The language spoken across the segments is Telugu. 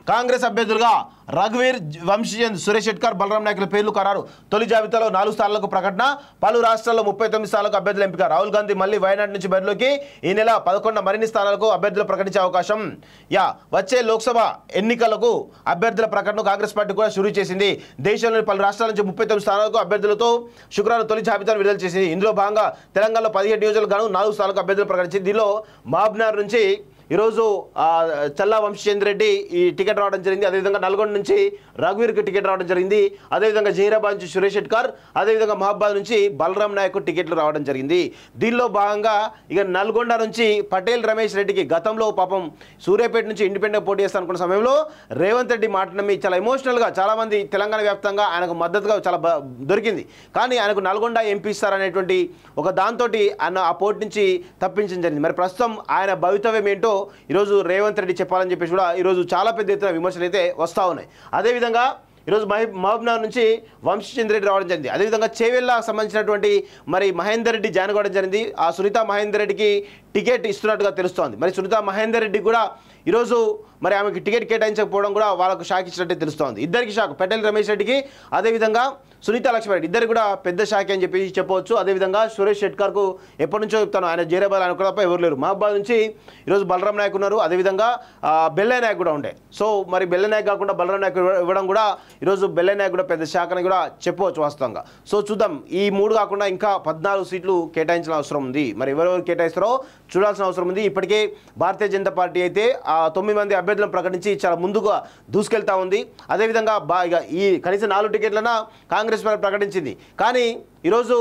కాంగ్రెస్ అభ్యర్థులుగా రఘువీర్ వంశీచంద్ సురేష్ షెట్కర్ బలరాం నాయకుల పేర్లు ఖరారు తొలి జాబితాలో నాలుగు స్థానాలకు ప్రకటన పలు రాష్ట్రాల్లో ముప్పై తొమ్మిది స్థానాలకు అభ్యర్థుల ఎంపిక రాహుల్ గాంధీ మళ్ళీ వయనాడు నుంచి బరిలోకి ఈ నెల పదకొండు మరిన్ని స్థానాలకు అభ్యర్థులు ప్రకటించే అవకాశం యా వచ్చే లోక్సభ ఎన్నికలకు అభ్యర్థుల ప్రకటన కాంగ్రెస్ పార్టీ కూడా షురూ చేసింది దేశంలోని పలు రాష్ట్రాల నుంచి ముప్పై తొమ్మిది స్థానాలకు అభ్యర్థులతో శుక్రవారం తొలి జాబితాను విడుదల చేసింది ఇందులో భాగంగా తెలంగాణలో పదిహేడు నియోజకవర్గాలు గాను నాలుగు స్థానాలకు అభ్యర్థులు ప్రకటించింది దీనిలో మహబ్నార్ నుంచి ఈరోజు ఆ, చల్లా వంశీచంద్ర రెడ్డి ఈ టికెట్ రావడం జరిగింది అదేవిధంగా నల్గొండ నుంచి రఘువీర్కి టికెట్ రావడం జరిగింది అదేవిధంగా జహీరాబాద్ నుంచి సురేష్ షెట్కర్ అదేవిధంగా మహబాద్ నుంచి బలరాం నాయక్ టికెట్లు రావడం జరిగింది దీనిలో భాగంగా ఇక నల్గొండ నుంచి పటేల్ రమేష్ రెడ్డికి గతంలో పాపం సూర్యాపేట నుంచి ఇండిపెండెంట్ పోటీ చేస్తా అనుకున్న సమయంలో రేవంత్ రెడ్డి మాట నమ్మి చాలా ఎమోషనల్గా చాలామంది తెలంగాణ వ్యాప్తంగా ఆయనకు మద్దతుగా చాలా బ- దొరికింది కానీ ఆయనకు నల్గొండ ఎంపీ ఇస్తారనేటువంటి ఒక దాంతో ఆయన ఆ పోటీ నుంచి తప్పించడం జరిగింది మరి ప్రస్తుతం ఆయన భవితవ్యం ఏంటో ఈరోజు రేవంత్ రెడ్డి చెప్పాలని చెప్పేసి కూడా ఈరోజు చాలా పెద్ద ఎత్తున విమర్శలు అయితే వస్తూ ఉన్నాయి అదేవిధంగా ఈరోజు మహి మహబూబ్నగర్ నుంచి వంశీచంద్ర రెడ్డి రావడం జరిగింది అదేవిధంగా చేవెళ్ళకు సంబంధించినటువంటి మరి మహేందర్ రెడ్డి జాయిన్ కావడం జరిగింది ఆ సునీత మహేందర్ రెడ్డికి టికెట్ ఇస్తున్నట్టుగా తెలుస్తోంది మరి సునీత మహేందర్ రెడ్డి కూడా ఈరోజు మరి ఆమెకి టికెట్ కేటాయించకపోవడం కూడా వాళ్ళకు షాక్ ఇచ్చినట్టే తెలుస్తోంది ఇద్దరికి షాక్ పెటల్ రమేష్ రెడ్డికి అదేవిధంగా సునీత లక్ష్మారెడ్డి ఇద్దరు కూడా పెద్ద షాక్ అని చెప్పి చెప్పవచ్చు అదేవిధంగా సురేష్ షెట్కర్కు ఎప్పటి నుంచో చెప్తాను ఆయన జైరాబాద్ ఆయన కూడా ఎవరు లేరు మహబాద్ నుంచి ఈరోజు బలరాం నాయక్ ఉన్నారు అదేవిధంగా ఆ, బెల్లయ్య నాయక్ కూడా ఉండే సో మరి బెల్లయ్య నాయక్ కాకుండా బలరాం నాయక్ ఇవ్వ- ఇవ్వడం కూడా ఈరోజు బెల్లయ్య నాయక్ కూడా పెద్ద శాఖ అని కూడా చెప్పవచ్చు వాస్తవంగా సో చూద్దాం ఈ మూడు కాకుండా ఇంకా పద్నాలుగు సీట్లు కేటాయించిన అవసరం ఉంది మరి ఎవరెవరు కేటాయిస్తారో చూడాల్సిన అవసరం ఉంది ఇప్పటికే భారతీయ జనతా పార్టీ అయితే ఆ తొమ్మిది మంది అభ్యర్థులను ప్రకటించి చాలా ముందుగా దూసుకెళ్తా ఉంది అదేవిధంగా బా ఇక ఈ కనీసం నాలుగు టికెట్లన కాంగ్రెస్ పార్టీ ప్రకటించింది కానీ ఈరోజు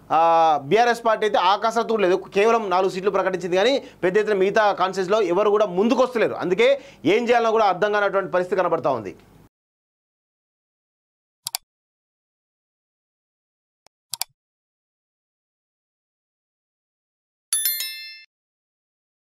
బీఆర్ఎస్ పార్టీ అయితే ఆకాశత్తు లేదు కేవలం నాలుగు సీట్లు ప్రకటించింది కానీ పెద్ద ఎత్తున మిగతా కాన్సెన్స్లో ఎవరు కూడా ముందుకు వస్తలేరు అందుకే ఏం చేయాలన్నా కూడా అర్థం కానటువంటి పరిస్థితి కనబడతా ఉంది